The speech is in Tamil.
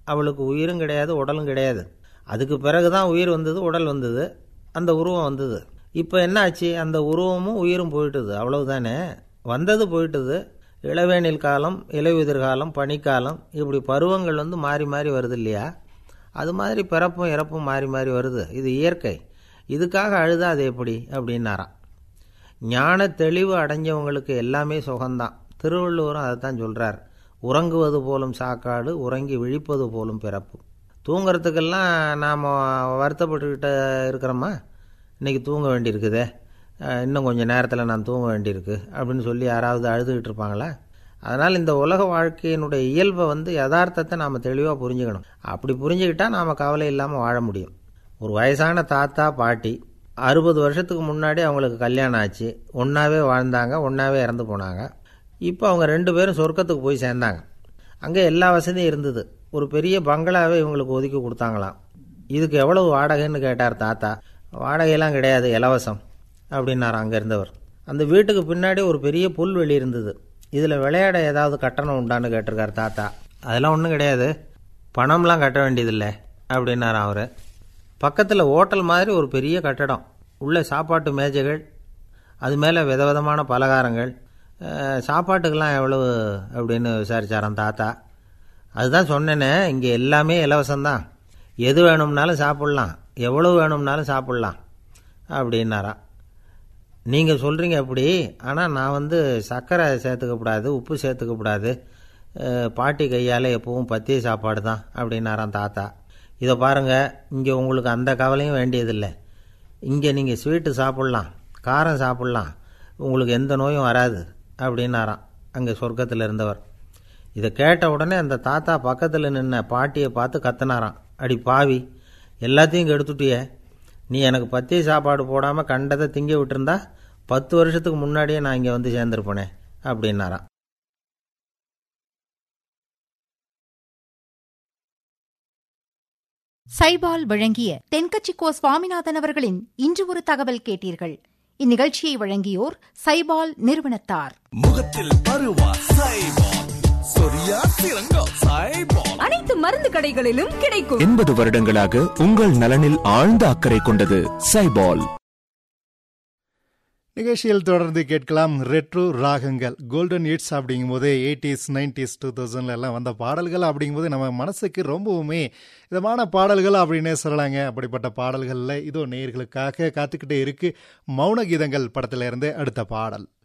அவளுக்கு உயிரும் கிடையாது உடலும் கிடையாது அதுக்கு பிறகு தான் உயிர் வந்தது உடல் வந்தது அந்த உருவம் வந்தது இப்போ என்ன ஆச்சு அந்த உருவமும் உயிரும் போயிட்டுது அவ்வளவுதானே வந்தது போயிட்டுது இளவேனில் காலம் இலையுதிர் காலம் பனிக்காலம் இப்படி பருவங்கள் வந்து மாறி மாறி வருது இல்லையா அது மாதிரி பிறப்பும் இறப்பும் மாறி மாறி வருது இது இயற்கை இதுக்காக அழுதா அது எப்படி அப்படின்னாராம் ஞான தெளிவு அடைஞ்சவங்களுக்கு எல்லாமே சுகம்தான் திருவள்ளுவரும் அதை தான் சொல்கிறார் உறங்குவது போலும் சாக்காடு உறங்கி விழிப்பது போலும் பிறப்பு தூங்குறதுக்கெல்லாம் நாம் வருத்தப்பட்டுக்கிட்ட இருக்கிறோமா இன்றைக்கி தூங்க வேண்டியிருக்குதே அஹ் இன்னும் கொஞ்சம் நேரத்தில் நான் தூங்க வேண்டியிருக்கு அப்படின்னு சொல்லி யாராவது அழுதுகிட்டு இருப்பாங்களா அதனால் இந்த உலக வாழ்க்கையினுடைய இயல்பை வந்து யதார்த்தத்தை நாம் தெளிவாக புரிஞ்சுக்கணும் அப்படி புரிஞ்சுக்கிட்டா நாம் கவலை இல்லாமல் வாழ முடியும் ஒரு வயசான தாத்தா பாட்டி அறுபது வருஷத்துக்கு முன்னாடி அவங்களுக்கு கல்யாணம் ஆச்சு ஒன்றாவே வாழ்ந்தாங்க ஒன்றாவே இறந்து போனாங்க இப்போ அவங்க ரெண்டு பேரும் சொர்க்கத்துக்கு போய் சேர்ந்தாங்க அங்கே எல்லா வசதியும் இருந்தது ஒரு பெரிய பங்களாவே இவங்களுக்கு ஒதுக்கி கொடுத்தாங்களாம் இதுக்கு எவ்வளவு வாடகைன்னு கேட்டார் தாத்தா வாடகையெல்லாம் கிடையாது இலவசம் அப்படின்னார் அங்கே இருந்தவர் அந்த வீட்டுக்கு பின்னாடி ஒரு பெரிய புல்வெளி இருந்தது இதில் விளையாட ஏதாவது கட்டணம் உண்டான்னு கேட்டிருக்கார் தாத்தா அதெல்லாம் ஒன்றும் கிடையாது பணம்லாம் கட்ட வேண்டியதில்லை அப்படின்னார் அவர் பக்கத்தில் ஹோட்டல் மாதிரி ஒரு பெரிய கட்டடம் உள்ள சாப்பாட்டு மேஜைகள் அது மேலே விதவிதமான பலகாரங்கள் அஹ், சாப்பாட்டுக்கெல்லாம் எவ்வளவு அப்படின்னு விசாரிச்சாராம் தாத்தா அதுதான் சொன்னேனே இங்கே எல்லாமே இலவசம்தான் எது வேணும்னாலும் சாப்பிட்லாம் எவ்வளவு வேணும்னாலும் சாப்பிட்லாம் அப்படின்னாராம் நீங்கள் சொல்கிறீங்க அப்படி ஆனால் நான் வந்து சர்க்கரை சேர்த்துக்கக்கூடாது உப்பு சேர்த்துக்கக்கூடாது அஹ், பாட்டி கையால் எப்பவும் பத்திய சாப்பாடு தான் அப்படின்னாராம் தாத்தா இதை பாருங்கள் இங்கே உங்களுக்கு அந்த கவலையும் வேண்டியதில்லை இங்கே நீங்கள் ஸ்வீட்டு சாப்பிட்லாம் காரம் சாப்பிட்லாம் உங்களுக்கு எந்த நோயும் வராது அப்படின்னாராம் அங்கே சொர்க்கத்தில் இருந்தவர் இதை கேட்ட உடனே அந்த தாத்தா பக்கத்தில் நின்ன பாட்டியை பார்த்து கத்துனாராம் அடி பாவி எல்லாத்தையும் கெடுத்துட்டியே நீ எனக்கு பத்திய சாப்பாடு போடாமல் கண்டதை திங்க விட்டுருந்தா பத்து வருஷத்துக்கு முன்னாடியே நான் இங்கே வந்து சேர்ந்துருப்பேனே அப்படின்னாராம் சைபால் வழங்கிய தென்கட்சிக்கோ சுவாமிநாதன் அவர்களின் இன்று ஒரு தகவல் கேட்டீர்கள் இந்நிகழ்ச்சியை வழங்கியோர் சைபால் நிறுவனத்தார் முகத்தில் பருவா சைபால் சொரியா சிறங்கா சைபால் அனைத்து மருந்து கடைகளிலும் கிடைக்கும் எண்பது வருடங்களாக உங்கள் நலனில் ஆழ்ந்த அக்கறை கொண்டது சைபால் நிகழ்ச்சியில் தொடர்ந்து கேட்கலாம் ரெட்ரோ ராகங்கள் கோல்டன் ஹிட்ஸ் அப்படிங்கும்போது எயிட்டிஸ் நைன்டிஸ் டூ தௌசண்ட்ல எல்லாம் வந்த பாடல்கள் அப்படிங்கும்போது நம்ம மனசுக்கு ரொம்பவுமே இதமான பாடல்கள் அப்படின்னே சொல்லலாங்க அப்படிப்பட்ட பாடல்களில் இதோ நேயர்களுக்காக காத்துக்கிட்டே இருக்கு மௌன கீதங்கள் படத்துல இருந்து அடுத்த பாடல்